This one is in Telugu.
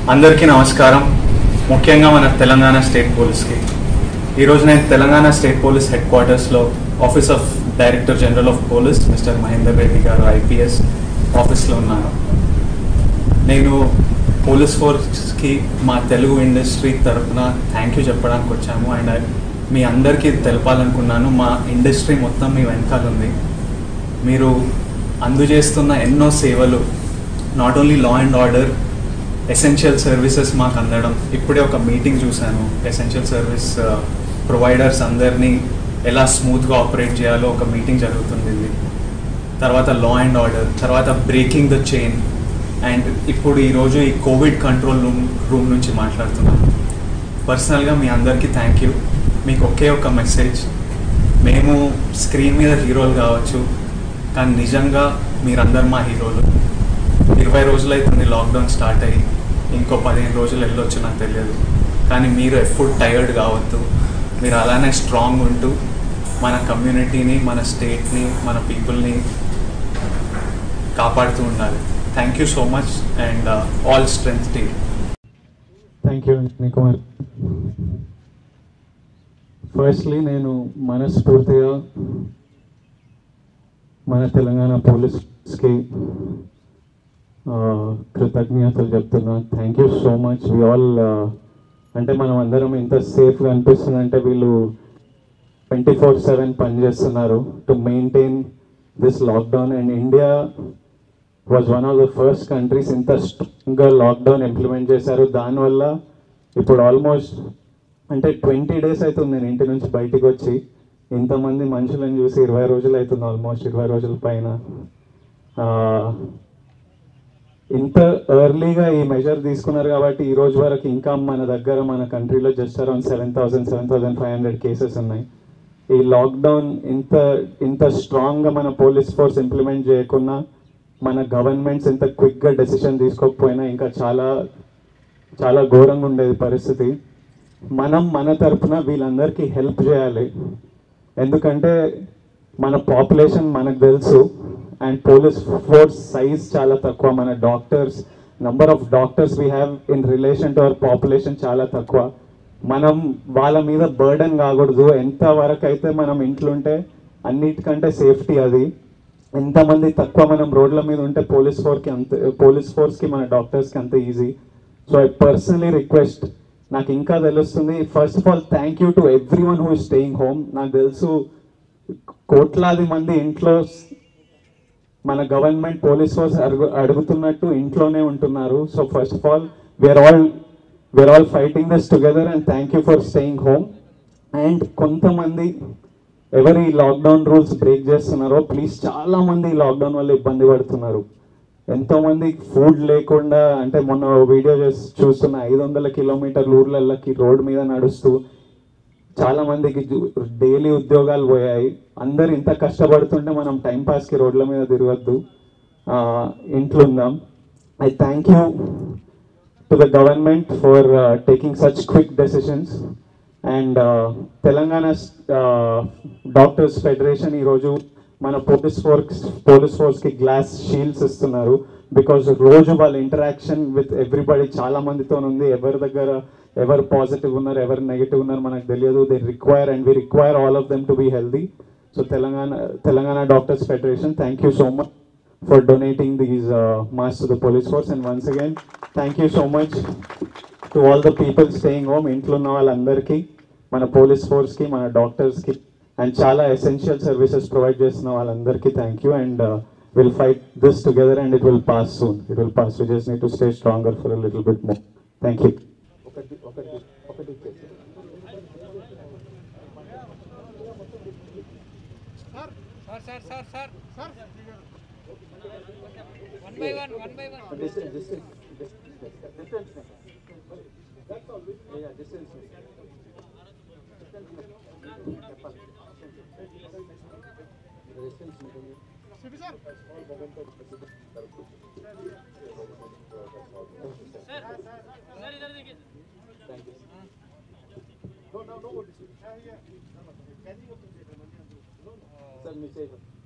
అందరికీ నమస్కారం ముఖ్యంగా మన తెలంగాణ స్టేట్ పోలీస్కి ఈరోజు నేను తెలంగాణ స్టేట్ పోలీస్ హెడ్ క్వార్టర్స్లో office of director general of police mister Mahender Reddy గారు ఐపీఎస్ ఆఫీస్లో ఉన్నాను నేను పోలీస్ ఫోర్స్కి మా తెలుగు ఇండస్ట్రీ తరఫున థ్యాంక్ యూ చెప్పడానికి వచ్చాము అండ్ మీ అందరికీ తెలపాలనుకున్నాను మా ఇండస్ట్రీ మొత్తం మీ వెనకాల ఉంది మీరు అందజేస్తున్న ఎన్నో సేవలు not only law and order essential services మాకు అందడం ఇప్పుడే ఒక మీటింగ్ చూశాను ఎసెన్షియల్ సర్వీస్ ప్రొవైడర్స్ అందరినీ ఎలా స్మూత్గా ఆపరేట్ చేయాలో ఒక మీటింగ్ జరుగుతుంది తర్వాత లా అండ్ ఆర్డర్ తర్వాత బ్రేకింగ్ ద చైన్ అండ్ ఇప్పుడు ఈరోజు ఈ కోవిడ్ కంట్రోల్ రూమ్ రూమ్ నుంచి మాట్లాడుతున్నాను పర్సనల్గా మీ అందరికీ థ్యాంక్ యూ మీకు ఒకే ఒక మెసేజ్ మేము స్క్రీన్ మీద హీరోలు కావచ్చు కానీ నిజంగా మీరందరు మా హీరోలు ఇరవై రోజులు అవుతుంది లాక్డౌన్ స్టార్ట్ అయ్యి ఇంకో పదిహేను రోజులు వెళ్ళొచ్చు నాకు తెలియదు కానీ మీరు ఎప్పుడు టైర్డ్ కావద్దు మీరు అలానే స్ట్రాంగ్ ఉంటూ మన కమ్యూనిటీని మన స్టేట్ని మన పీపుల్ని కాపాడుతూ ఉండాలి thank you so much and all strength team thank you Anjani Kumar firstly నేను మనస్ఫూర్తిగా మన తెలంగాణ పోలీస్కి కృతజ్ఞతలు చెప్తున్నా thank you so much we all అంటే మనం అందరం ఇంత సేఫ్గా అనిపిస్తుంది అంటే వీళ్ళు ట్వంటీ ఫోర్ సెవెన్ పనిచేస్తున్నారు to maintain this lockdown and India was one of the first countries ఇంత స్ట్రాంగ్గా లాక్డౌన్ ఇంప్లిమెంట్ చేశారు దానివల్ల ఇప్పుడు ఆల్మోస్ట్ అంటే ట్వంటీ డేస్ అవుతుంది నేను ఇంటి నుంచి బయటికి వచ్చి ఇంతమంది మనుషులను చూసి ఇరవై రోజులు అవుతుంది ఆల్మోస్ట్ ఇరవై రోజుల పైన ఆ, ఇంత ఎర్లీగా ఈ మెజర్ తీసుకున్నారు కాబట్టి ఈ రోజు వరకు ఇంకా మన దగ్గర మన కంట్రీలో just around seven thousand seven thousand five hundred cases ఉన్నాయి ఈ లాక్డౌన్ ఇంత ఇంత స్ట్రాంగ్గా మన పోలీస్ ఫోర్స్ ఇంప్లిమెంట్ చేయకున్నా మన గవర్నమెంట్స్ ఇంత క్విక్గా డెసిషన్ తీసుకోకపోయినా ఇంకా చాలా చాలా ఘోరంగా ఉండేది పరిస్థితి మనం మన తరపున వీళ్ళందరికీ హెల్ప్ చేయాలి ఎందుకంటే మన పాపులేషన్ మనకు తెలుసు అండ్ పోలీస్ ఫోర్స్ సైజ్ చాలా తక్కువ మన doctors number of doctors we have in relation to our population చాలా తక్కువ మనం వాళ్ళ మీద బర్డన్ కాకూడదు ఎంత వరకు అయితే మనం ఇంట్లో ఉంటే అన్నిటికంటే సేఫ్టీ అది ఎంతమంది తక్కువ మనం రోడ్ల మీద ఉంటే పోలీస్ ఫోర్కి అంత పోలీస్ ఫోర్స్కి మన డాక్టర్స్కి అంత easy so I personally request నాకు ఇంకా తెలుస్తుంది first of all thank you to every one who staying home నాకు తెలుసు కోట్లాది మంది ఇంట్లో మన గవర్నమెంట్ పోలీస్ ఫోర్స్ అడుగు అడుగుతున్నట్టు ఇంట్లోనే ఉంటున్నారు so first of all we're all we're all fighting this together and thank you for staying home and కొంతమంది ఎవరు ఈ లాక్డౌన్ రూల్స్ బ్రేక్ చేస్తున్నారో ప్లీజ్ చాలా మంది ఈ లాక్డౌన్ వల్ల ఇబ్బంది పడుతున్నారు ఎంతో మంది ఫుడ్ లేకుండా అంటే మొన్న వీడియో చేసి చూస్తున్న ఐదు వందల కిలోమీటర్ల ఊర్లకి రోడ్ మీద నడుస్తూ చాలా మందికి డైలీ ఉద్యోగాలు పోయాయి అందరు ఇంత కష్టపడుతుంటే మనం టైం పాస్కి రోడ్ల మీద తిరగద్దు ఆ, ఇంట్లో ఉందాం I thank you to the government for taking such quick decisions and Telangana doctors federation ఈరోజు మన పోలీస్ ఫోర్స్ పోలీస్ ఫోర్స్కి గ్లాస్ షీల్డ్స్ ఇస్తున్నారు బికాజ్ రోజు వాళ్ళ ఇంటరాక్షన్ విత్ ఎవ్రీబడి చాలా మందితో ఉంది ఎవరి దగ్గర ఎవరు పాజిటివ్ ఉన్నారు ఎవరు నెగిటివ్ ఉన్నారు మనకు తెలియదు they require and we require all of them to be healthy so Telangana Telangana doctors federation thank you so much for donating these masks to the police force and once again thank you so much to all the people staying home ఇంట్లో ఉన్న వాళ్ళందరికీ మన పోలీస్ ఫోర్స్కి మన డాక్టర్స్కి అండ్ చాలా ఎసెన్షియల్ సర్వీసెస్ ప్రొవైడ్ చేస్తున్న వాళ్ళందరికీ thank you and will fight this together and it will pass soon it will pass you just need to stay stronger for a little bit more thank you sir sir sir sir sir one by one one by one sir మీ చేయండి